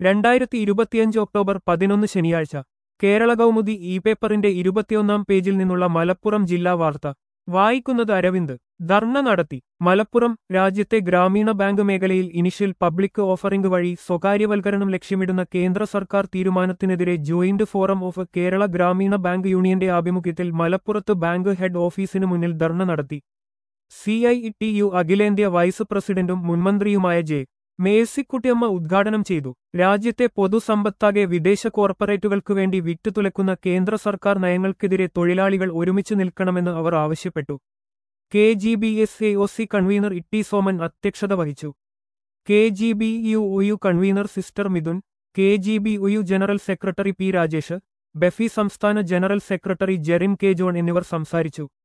രണ്ടായിരത്തി ഇരുപത്തിയഞ്ച് ഒക്ടോബർ പതിനൊന്ന് ശനിയാഴ്ച കേരള കൗമുദി ഇ പേപ്പറിന്റെ ഇരുപത്തിയൊന്നാം പേജിൽ നിന്നുള്ള മലപ്പുറം ജില്ലാ വാർത്ത വായിക്കുന്നത് അരവിന്ദ് ധർണ നടത്തി മലപ്പുറം രാജ്യത്തെ ഗ്രാമീണ ബാങ്ക് മേഖലയിൽ ഇനിഷ്യൽ പബ്ലിക് ഓഫറിംഗ് വഴി സ്വകാര്യവൽക്കരണം ലക്ഷ്യമിടുന്ന കേന്ദ്ര സർക്കാർ തീരുമാനത്തിനെതിരെ ജോയിന്റ് ഫോറം ഓഫ് കേരള ഗ്രാമീണ ബാങ്ക് യൂണിയന്റെ ആഭിമുഖ്യത്തിൽ മലപ്പുറത്ത് ബാങ്ക് ഹെഡ് ഓഫീസിനു മുന്നിൽ ധർണ നടത്തി സി ഐ ടി യു അഖിലേന്ത്യാ വൈസ് പ്രസിഡന്റും മുൻമന്ത്രിയുമായ ജെ മേഴ്സിക്കുട്ടിയമ്മ ഉദ്ഘാടനം ചെയ്തു രാജ്യത്തെ പൊതുസമ്പത്താകെ വിദേശ കോർപ്പറേറ്റുകൾക്കു വേണ്ടി വിറ്റുതുലക്കുന്ന കേന്ദ്ര സർക്കാർ നയങ്ങൾക്കെതിരെ തൊഴിലാളികൾ ഒരുമിച്ച് നിൽക്കണമെന്ന് അവർ ആവശ്യപ്പെട്ടു K G B S A O C convener Itty Soman അധ്യക്ഷത വഹിച്ചു K G B U O U convener sister Mithun K G B O U general secretary P Rajesh BEFI സംസ്ഥാന general secretary Jerin K John എന്നിവർ സംസാരിച്ചു